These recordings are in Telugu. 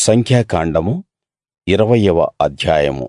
సంఖ్యాకాండము ఇరవయ్యవ అధ్యాయము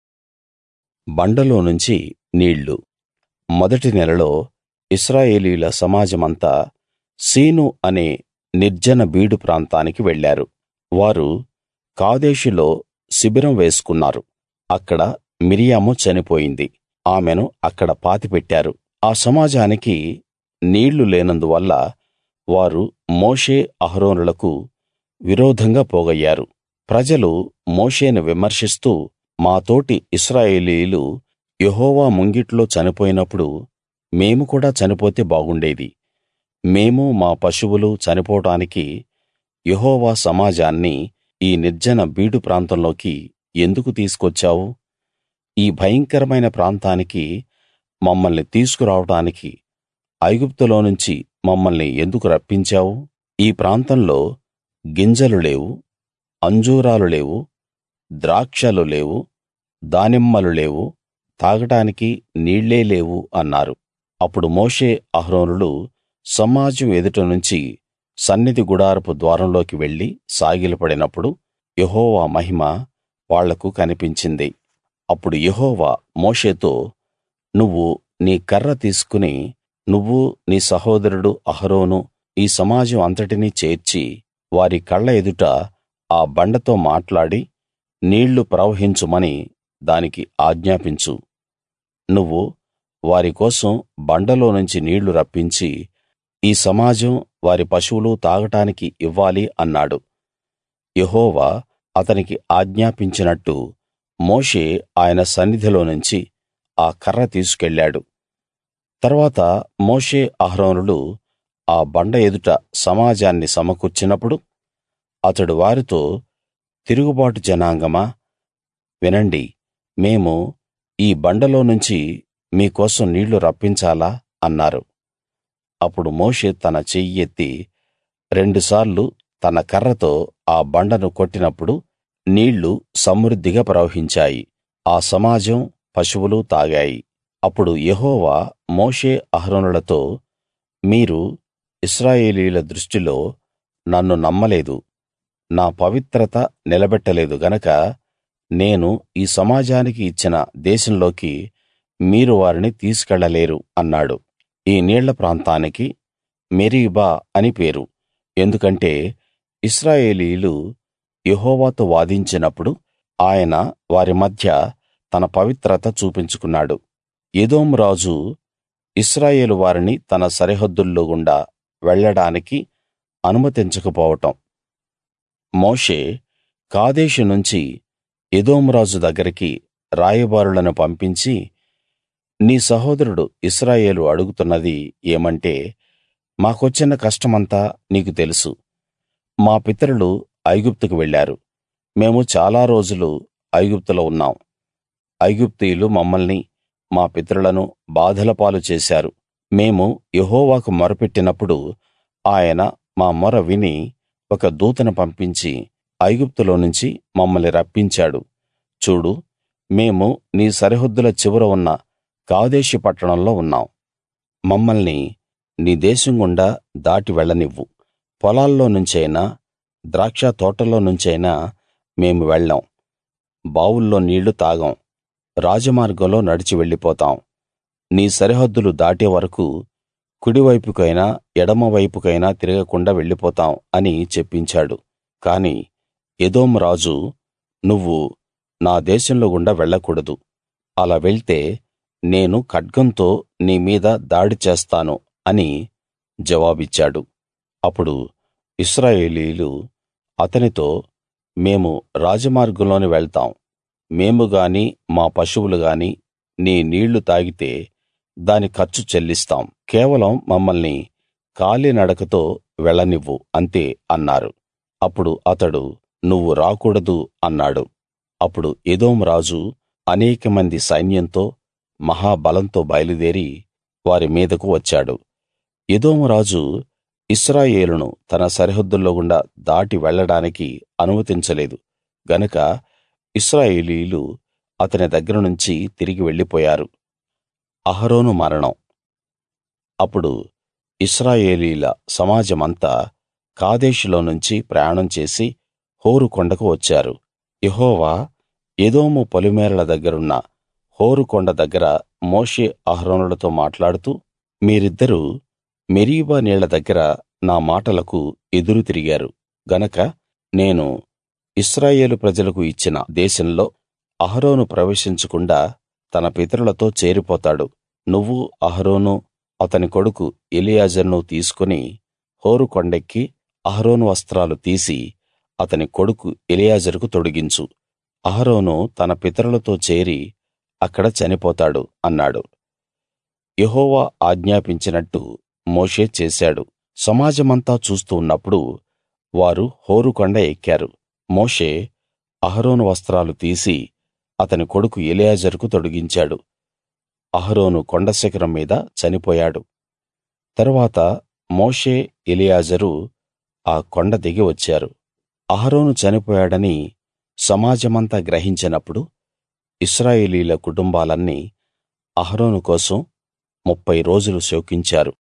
బండలో నుంచి నీళ్లు మొదటి నెలలో ఇశ్రాయేలీయుల సమాజమంతా సీను అనే నిర్జన బీడు ప్రాంతానికి వెళ్ళారు వారు కాదేషులో శిబిరం వేసుకున్నారు అక్కడ మిర్యాము చనిపోయింది ఆమెను అక్కడ పాతిపెట్టారు ఆ సమాజానికి నీళ్లు లేనందువల్ల వారు మోషే అహరోనులకు విరోధంగా పోగయ్యారు ప్రజలు మోషేను విమర్శిస్తూ మా తోటి ఇశ్రాయేలీయులు యెహోవా ముంగిట్లో చనిపోయినప్పుడు మేము కూడా చనిపోతే బాగుండేది మేము మా పశువులు చనిపోవడానికి యెహోవా సమాజాన్ని ఈ నిర్జన బీడు ప్రాంతంలోకి ఎందుకు తీసుకొచ్చావు ఈ భయంకరమైన ప్రాంతానికి మమ్మల్ని తీసుకురావడానికి ఐగుప్తులోనుంచి మమ్మల్ని ఎందుకు రప్పించావు ఈ ప్రాంతంలో గింజలు లేవు అంజూరాలు లేవు ద్రాక్షలు లేవు దానిమ్మలు లేవు తాగడానికి నీళ్ళే లేవు అన్నారు అప్పుడు మోషే అహరోనులు సమాజం ఎదుట నుంచి సన్నిధి గుడారపు ద్వారంలోకి వెళ్లి సాగిలపడినప్పుడు యెహోవా మహిమ వాళ్లకు కనిపించింది అప్పుడు యెహోవా మోషేతో నువ్వు నీ కర్ర తీసుకుని నువ్వు నీ సహోదరుడు అహరోను ఈ సమాజం అంతటినీ చేర్చి వారి కళ్ళ ఎదుట ఆ బండతో మాట్లాడి నీళ్లు ప్రవహించుమని దానికి ఆజ్ఞాపించు నువ్వు వారి కోసం బండలోనుంచి నీళ్లు రప్పించి ఈ సమాజం వారి పశువులు తాగడానికి ఇవ్వాలి అన్నాడు యెహోవా అతనికి ఆజ్ఞాపించినట్టు మోషే ఆయన సన్నిధిలోనుంచి ఆ కర్ర తీసుకెళ్ళాడు తరువాత మోషే అహరోనులు ఆ బండ ఎదుట సమాజాన్ని సమకూర్చినప్పుడు అతడు వారితో తిరుగుబాటు జనాంగమా వినండి మేము ఈ బండలో నుంచి మీ కోసం నీళ్లు రప్పించాలా అన్నారు అప్పుడు మోషే తన చెయ్యెత్తి రెండుసార్లు తన కర్రతో ఆ బండను కొట్టినప్పుడు నీళ్లు సమృద్ధిగా ప్రవహించాయి ఆ సమాజం పశువులు తాగాయి అప్పుడు యెహోవా మోషే అహరోనులతో మీరు ఇశ్రాయేలీయుల దృష్టిలో నన్ను నమ్మలేదు నా పవిత్రత నిలబెట్టలేదు గనక నేను ఈ సమాజానికి ఇచ్చిన దేశంలోకి మీరు వారిని తీసుకెళ్ళలేరు అన్నాడు ఈ నీళ్ల ప్రాంతానికి మెరీబా అని పేరు ఎందుకంటే ఇశ్రాయేలీయులు యెహోవాతో వాదించినప్పుడు ఆయన వారి మధ్య తన పవిత్రత చూపించుకున్నాడు ఎదోము రాజు ఇశ్రాయేలు వారిని తన సరిహద్దుల్లో గుండా వెళ్ళడానికి అనుమతించకపోవటం మోషే కాదేషు నుంచి ఎదోము రాజు దగ్గరికి రాయబారులను పంపించి నీ సహోదరుడు ఇశ్రాయేలు అడుగుతున్నది ఏమంటే మాకొచ్చిన కష్టమంతా నీకు తెలుసు మా పితరులు ఐగుప్తుకు వెళ్ళారు మేము చాలా రోజులు ఐగుప్తులో ఉన్నాం ఐగుప్తీయులు మమ్మల్ని మా పితరులను బాధల పాలు చేశారు మేము యెహోవాకు మొరపెట్టినప్పుడు ఆయన మా మొర విని ఒక దూతను పంపించి ఐగుప్తులో నుంచి మమ్మల్ని రప్పించాడు చూడు మేము నీ సరిహద్దుల చివర ఉన్న కాదేషు పట్టణంలో ఉన్నాం మమ్మల్ని నీ దేశం గుండా దాటి వెళ్ళనివ్వు పొలాల్లో నుంచైనా ద్రాక్ష తోటల్లో నుంచైనా మేము వెళ్ళం బావుల్లో నీళ్లు తాగం రాజమార్గంలో నడిచి వెళ్ళిపోతాం నీ సరిహద్దులు దాటే వరకూ కుడివైపుకైనా ఎడమ వైపుకైనా తిరగకుండా వెళ్ళిపోతాం అని చెప్పించాడు కాని ఎదోము రాజు నువ్వు నా దేశంలో గుండా వెళ్ళకూడదు అలా వెళ్తే నేను ఖడ్గంతో నీ మీద దాడి చేస్తాను అని జవాబిచ్చాడు అప్పుడు ఇశ్రాయేలీయులు అతనితో మేము రాజమార్గంలోనే వెళ్తాం మేము గాని మా పశువులు గాని నీ నీళ్లు తాగితే దాని ఖర్చు చెల్లిస్తాం కేవలం మమ్మల్ని కాలినడకతో వెళ్ళనివ్వు అంతే అన్నారు అప్పుడు అతడు నువ్వు రాకూడదు అన్నాడు అప్పుడు ఎదోము రాజు అనేకమంది సైన్యంతో మహాబలంతో బయలుదేరి వారి మీదకు వచ్చాడు ఎదోము రాజు ఇశ్రాయేలును తన సరిహద్దుల్లో గుండా దాటి వెళ్ళడానికి అనుమతించలేదు గనక ఇశ్రాయేలీయులు అతని దగ్గర నుంచి తిరిగి వెళ్ళిపోయారు అహరోను మరణం అప్పుడు ఇశ్రాయేలీయుల సమాజమంతా కాదేషులో నుంచి ప్రయాణం చేసి హోరు కొండకు వచ్చారు యెహోవా ఎదోము పొలిమేరల దగ్గరున్న హోరు కొండ దగ్గర మోషే అహరోనులతో మాట్లాడుతూ మీరిద్దరూ మెరీబా నీళ్ల దగ్గర నా మాటలకు ఎదురు తిరిగారు గనక నేను ఇశ్రాయేలు ప్రజలకు ఇచ్చిన దేశంలో అహరోను ప్రవేశించకుండా తన పితరులతో చేరిపోతాడు నువ్వు అహరోను అతని కొడుకు ఎలియాజరును తీసుకుని హోరు కొండెక్కి అహరోను వస్త్రాలు తీసి అతని కొడుకు ఎలియాజరుకు తొడిగించు అహరోను తన పితరులతో చేరి అక్కడ చనిపోతాడు అన్నాడు యెహోవా ఆజ్ఞాపించినట్టు మోషే చేశాడు సమాజమంతా చూస్తూ ఉన్నప్పుడు వారు హోరు కొండ ఎక్కారు మోషే అహరోను వస్త్రాలు తీసి అతని కొడుకు ఎలియాజరుకు తొడిగించాడు అహరోను కొండ శిఖరం మీద చనిపోయాడు తరువాత మోషే ఎలియాజరు ఆ కొండ దిగి వచ్చారు అహరోను చనిపోయాడని సమాజమంతా గ్రహించినప్పుడు ఇశ్రాయేలీయుల కుటుంబాలన్నీ అహరోను కోసం ముప్ఫై రోజులు శోకించారు